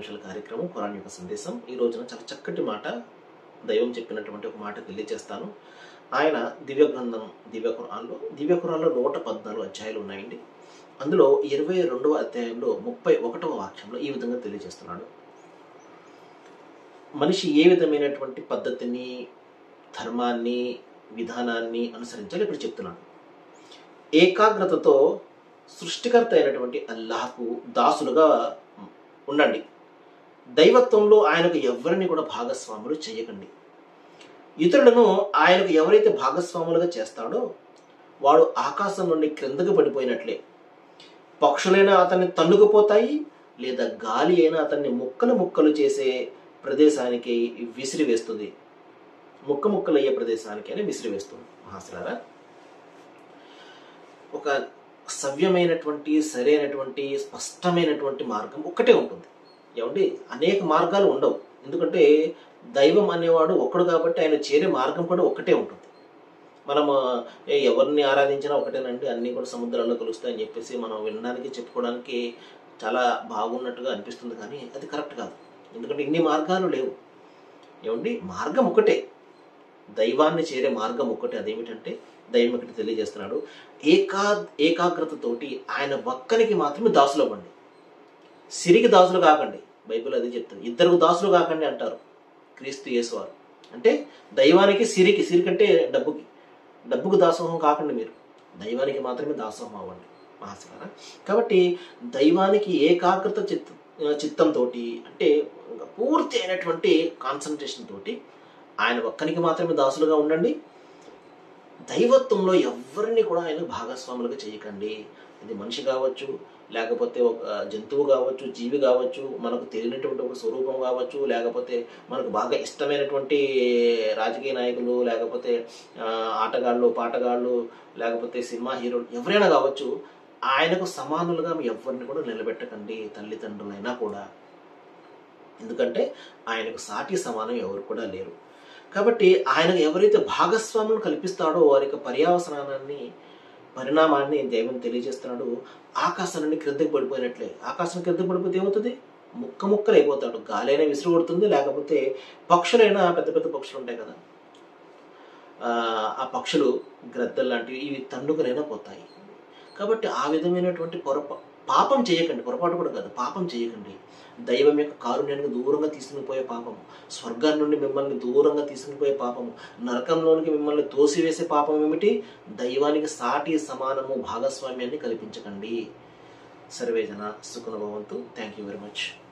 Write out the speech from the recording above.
నిమిషాల కార్యక్రమం ఖురాన్ యొక్క సందేశం ఈ రోజున చాలా చక్కటి మాట దైవం చెప్పినటువంటి ఒక మాట తెలియజేస్తాను ఆయన దివ్య గ్రంథం దివ్య ఖురాన్లో దివ్య ఖురాన్లో నూట పద్నాలుగు అధ్యాయాలు ఉన్నాయండి అందులో ఇరవై రెండవ అధ్యాయంలో ముప్పై ఒకటవ వాక్యంలో ఈ విధంగా తెలియజేస్తున్నాడు మనిషి ఏ విధమైనటువంటి పద్ధతిని ధర్మాన్ని విధానాన్ని అనుసరించాలి ఇప్పుడు చెప్తున్నాను ఏకాగ్రతతో సృష్టికర్త అయినటువంటి అల్లాహకు దాసులుగా ఉండండి దైవత్వంలో ఆయనకు ఎవరిని కూడా భాగస్వాములు చేయకండి ఇతరులను ఆయనకు ఎవరైతే భాగస్వాములుగా చేస్తాడో వాడు ఆకాశం నుండి క్రిందకు పడిపోయినట్లే పక్షులైనా అతన్ని తన్నుకుపోతాయి లేదా గాలి అయినా అతన్ని ముక్కలు ముక్కలు చేసే ప్రదేశానికి విసిరివేస్తుంది ముక్క ముక్కలు అయ్యే ప్రదేశానికి అని విసిరివేస్తుంది మహాశిలారా ఒక సవ్యమైనటువంటి సరైనటువంటి స్పష్టమైనటువంటి మార్గం ఒక్కటే ఉంటుంది ఏమండి అనేక మార్గాలు ఉండవు ఎందుకంటే దైవం అనేవాడు ఒక్కడు కాబట్టి ఆయన చేరే మార్గం కూడా ఒక్కటే ఉంటుంది మనం ఏ ఎవరిని ఆరాధించినా ఒకటేనండి అన్నీ కూడా సముద్రాల్లో కలుస్తాయని చెప్పేసి మనం వినడానికి చెప్పుకోవడానికి చాలా బాగున్నట్టుగా అనిపిస్తుంది కానీ అది కరెక్ట్ కాదు ఎందుకంటే ఇన్ని మార్గాలు లేవు ఏమండి మార్గం ఒకటే దైవాన్ని చేరే మార్గం ఒకటే అదేమిటంటే దైవం ఒకటి తెలియజేస్తున్నాడు ఏకా ఏకాగ్రతతోటి ఆయన ఒక్కరికి మాత్రమే దాసులు అవ్వండి సిరికి దాసులు కాకండి బైబిల్ అది చెప్తుంది ఇద్దరు దాసులు కాకండి అంటారు క్రీస్తు యేసువారు అంటే దైవానికి సిరికి సిరికి అంటే డబ్బుకి డబ్బుకు దాసోహం కాకండి మీరు దైవానికి మాత్రమే దాసోహం అవ్వండి మహాశిలారా కాబట్టి దైవానికి ఏకాగ్రత చిత్త చిత్తంతో అంటే పూర్తి అయినటువంటి కాన్సన్ట్రేషన్ తోటి ఆయన ఒక్కనికి మాత్రమే దాసులుగా ఉండండి దైవత్వంలో ఎవరిని కూడా ఆయన భాగస్వాములుగా చేయకండి ఇది మనిషి కావచ్చు లేకపోతే ఒక జంతువు కావచ్చు జీవి కావచ్చు మనకు తెలియనటువంటి ఒక స్వరూపం కావచ్చు లేకపోతే మనకు బాగా ఇష్టమైనటువంటి రాజకీయ నాయకులు లేకపోతే ఆటగాళ్ళు పాటగాళ్ళు లేకపోతే సినిమా హీరోలు ఎవరైనా కావచ్చు ఆయనకు సమానులుగా ఎవరిని కూడా నిలబెట్టకండి తల్లిదండ్రులైనా కూడా ఎందుకంటే ఆయనకు సాటి సమానం ఎవరు కూడా లేరు కాబట్టి ఆయనకు ఎవరైతే భాగస్వాములను కల్పిస్తాడో వారి యొక్క పర్యావసనాన్ని పరిణామాన్ని దైవం తెలియజేస్తున్నాడు ఆకాశం నుండి క్రిందకి పడిపోయినట్లే ఆకాశం క్రిందకి పడిపోతే ఏమవుతుంది ముక్క ముక్కలు అయిపోతాడు గాలైనా విసిరి కొడుతుంది లేకపోతే పక్షులైనా పెద్ద పెద్ద పక్షులు ఉంటాయి కదా ఆ పక్షులు గ్రద్దలు లాంటివి ఇవి తండుకునైనా పోతాయి కాబట్టి ఆ విధమైనటువంటి పొరపా పాపం చేయకండి పొరపాటు కూడా కాదు పాపం చేయకండి దైవం యొక్క కారుణ్యానికి దూరంగా తీసుకుని పోయే పాపము స్వర్గం నుండి మిమ్మల్ని దూరంగా తీసుకుని పోయే పాపము నరకంలోనికి మిమ్మల్ని తోసివేసే పాపం ఏమిటి దైవానికి సాటి సమానము భాగస్వామ్యాన్ని కల్పించకండి సర్వేజన సుఖనుభవంతు థ్యాంక్ యూ వెరీ మచ్